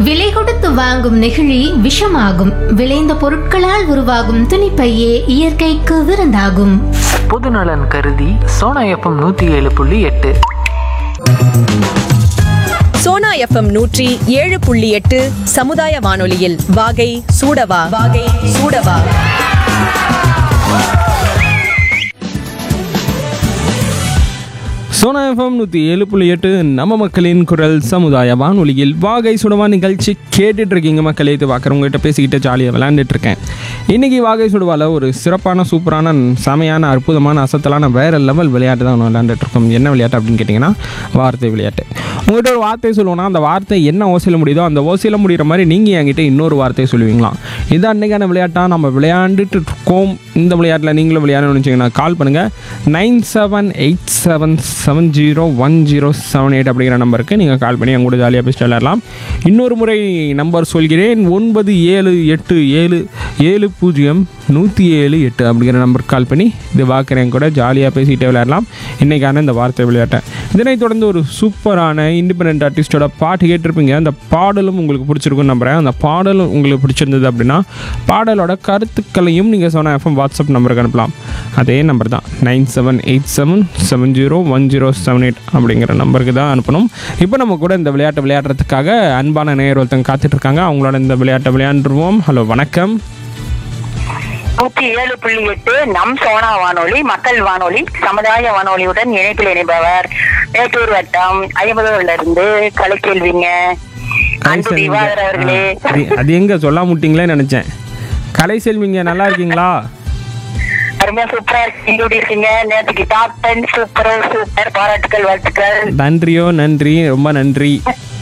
விலை கொடுத்து வாங்கும் நெகிழி விஷமாகும் விளைந்த பொருட்களால் உருவாகும் துணிப்பையே இயற்கைக்கு விருந்தாகும் பொதுநலன் கருதி சோனா எஃப்எம் நூற்றி ஏழு புள்ளி எட்டு சோனா எஃப்எம் நூற்றி ஏழு புள்ளி எட்டு சமுதாய வானொலியில் வாகை சூடவா வாகை சூடவா சோனா எஃப்எம் நூற்றி ஏழு புள்ளி எட்டு நம்ம மக்களின் குரல் சமுதாய வானொலியில் வாகை சுடவா நிகழ்ச்சி கேட்டுட்டு இருக்கீங்க மக்களே இது பார்க்குறவங்ககிட்ட பேசிக்கிட்டு ஜாலியாக விளையாண்டுட்டு இருக்கேன் இன்றைக்கி வாகை சுடுவாவில் ஒரு சிறப்பான சூப்பரான செமையான அற்புதமான அசத்தலான வேற லெவல் விளையாட்டு தான் விளையாண்டுட்டு இருக்கோம் என்ன விளையாட்டு அப்படின்னு கேட்டிங்கன்னா வார்த்தை விளையாட்டு உங்கள்கிட்ட ஒரு வார்த்தை சொல்லுவோன்னா அந்த வார்த்தை என்ன ஓசையில் முடியுதோ அந்த ஓசையில் முடிகிற மாதிரி நீங்கள் என்கிட்ட இன்னொரு வார்த்தையை சொல்லுவீங்களாம் இது அன்றைக்கான விளையாட்டாக நம்ம விளையாண்டுட்டு இருக்கோம் இந்த விளையாட்டில் நீங்களும் விளையாடணும்னு வச்சிங்கன்னா கால் பண்ணுங்கள் nine seven eight seven seven zero one zero seven eight அப்படிங்கிற நம்பருக்கு நீங்கள் கால் பண்ணி என் கூட ஜாலியாக பேசிட்டு விளையாடலாம் இன்னொரு முறை நம்பர் சொல்கிறேன் ஒன்பது ஏழு எட்டு ஏழு ஏழு பூஜ்ஜியம் நூற்றி ஏழு எட்டு அப்படிங்கிற நம்பருக்கு கால் பண்ணி இது பார்க்குறேன் கூட ஜாலியாக பேசிகிட்டே விளையாடலாம் இன்றைக்கான இந்த வார்த்தை விளையாட்டை இதனைத் தொடர்ந்து ஒரு சூப்பரான இண்டிபெண்ட் ஆர்டிஸ்டோட பாட்டு கேட்டிருப்பீங்க அந்த பாடலும் உங்களுக்கு பிடிச்சிருக்குன்னு நம்புகிறேன் அந்த பாடலும் உங்களுக்கு பிடிச்சிருந்தது அப்படின்னா பாடலோட கருத்துக்களையும் நீங்கள் சொன்ன எஃப்எம் வாட்ஸ்அப் நம்பருக்கு அனுப்பலாம் அதே நம்பர் தான் nine seven eight seven seven zero one zero seven eight அப்படிங்கிற நம்பருக்கு தான் அனுப்பணும் இப்போ நம்ம கூட இந்த விளையாட்டை விளையாடுறதுக்காக அன்பான நேயர் ஒருத்தங்க காத்துட்ருக்காங்க அவங்களோட இந்த விளையாட்டை விளையாண்டுருவோம் ஹலோ வணக்கம் நூற்றி ஏழு புள்ளி எட்டு நம் சோனா வானொலி மக்கள் வானொலி சமுதாய வானொலியுடன் இணைப்பில் இணைப்பவர் மேட்டூர் வட்டம் ஐம்பதுல இருந்து கலைக்கேள்விங்க அன்பு திவாகர் அவர்களே அது அது எங்க சொல்ல முட்டிங்களே நினைச்சேன் கலை செல்விங்க நல்லா இருக்கீங்களா அருமையா சூப்பரா இருக்கீங்க எப்படி இருக்கீங்க நேற்றுக்கு டாப் டென் சூப்பர் சூப்பர் பாராட்டுக்கள் வாழ்த்துக்கள் நன்றியோ நன்றி ரொம்ப நன்றி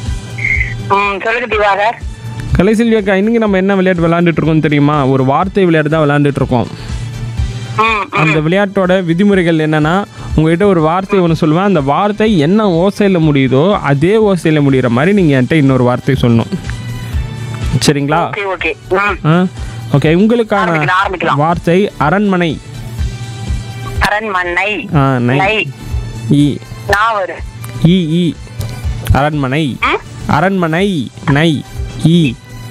ம் சொல்லுங்க திவாகர் கலை செல்வி அக்கா இன்னைக்கு நம்ம என்ன விளையாட்டு விளையாண்டுட்டு இருக்கோம் தெரியுமா ஒரு வார்த்தை விளையாட்டு தான் விளையாண்டுட்டு இருக்கோம் ம் அந்த விளையாட்டோட விதிமுறைகள் என்னன்னா உங்ககிட்ட ஒரு வார்த்தை ஒன்று சொல்லுவேன் அந்த வார்த்தை என்ன ஓசையில் முடியுதோ அதே ஓசையில் முடிகிற மாதிரி நீங்கள் என்கிட்ட இன்னொரு வார்த்தை சொல்லணும் சரிங்களா ஓகே ஓகே ம் ஆ ஓகே உங்களுக்கான ஆரம்பிக்கலாம், ஆரம்பிக்கலாம். வார்த்தை அரண்மனை அரண்மனை ஆ நை நை இ நாவரு இ இ அரண்மனை ம்? அரண்மனை நை இ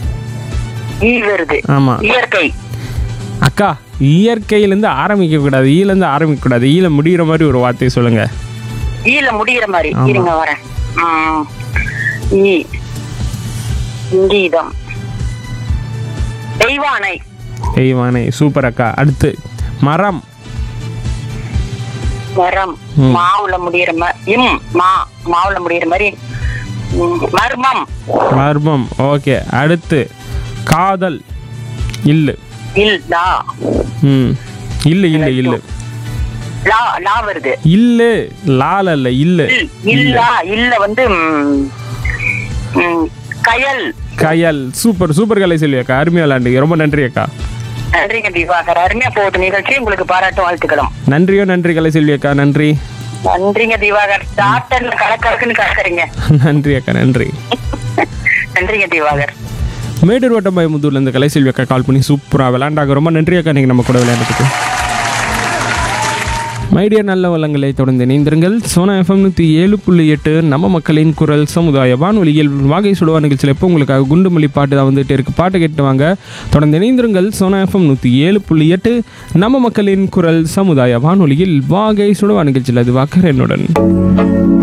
ஈ வருது ஆமாம் இயற்கை அக்கா இயற்கையிலேருந்து ஆரம்பிக்கக்கூடாது ஈலேருந்து ஆரம்பிக்கக்கூடாது ஈல முடிகிற மாதிரி ஒரு வார்த்தையை சொல்லுங்கள் ஈல முடிகிற மாதிரி ஆமா. இருங்க வரேன் ம். ஈ இங்கீதம் தெய்வானை தெய்வானே சூப்பர் அக்கா அடுத்து மரம் மரம் ம். மாவுல முடிகிற மாதிரி இம் மா மாவுல முடிகிற மாதிரி ம், மர்மம் மர்மம் ஓகே அடுத்து காதல் இல்லு இல் லா ம் இல்லு இல்லு இல்லு லா லா வருது இல்லு லால இல்ல இல்லு இல் இல்லா இல்ல வந்து ம், ம், கயல் கயல் சூப்பர் சூப்பர் கலை செல்வி அக்கா அருமையா விளாண்டுங்க ரொம்ப நன்றி அக்கா நன்றிங்க திவாகர் அருமையா போகுது நிகழ்ச்சி உங்களுக்கு பாராட்டு வாழ்த்துக்களும் நன்றியோ நன்றி கலை செல்வி அக்கா நன்றி நன்றிங்க திவாகர் டாக்டர்ல கலக்கலக்குன்னு கலக்குறீங்க நன்றி அக்கா நன்றி நன்றிங்க திவாகர் மேட்டூர் வட்டம் பயமுத்தூர்லேருந்து கலை செல்வி அக்கா கால் பண்ணி சூப்பராக விளையாண்டாங்க ரொம்ப நன்றி அக்கா நீங்கள் நம்ம கூட விளையாண்டுக்கு மைடியர் நல்ல வளங்களை தொடர்ந்து இணைந்திருங்கள் சோனா எஃப்எம் நூற்றி ஏழு புள்ளி எட்டு நம்ம மக்களின் குரல் சமுதாய வானொலியில் வாகை சுடுவா நிகழ்ச்சியில் எப்போ உங்களுக்காக குண்டுமல்லி பாட்டு தான் வந்துட்டு இருக்கு பாட்டு கேட்டு வாங்க தொடர்ந்து இணைந்திருங்கள் சோனா எஃப்எம் நூற்றி ஏழு புள்ளி எட்டு நம்ம மக்களின் குரல் சமுதாய வானொலியில் வாகை சுடுவா நிகழ்ச்சியில் அது வாக்கர் என்னுடன்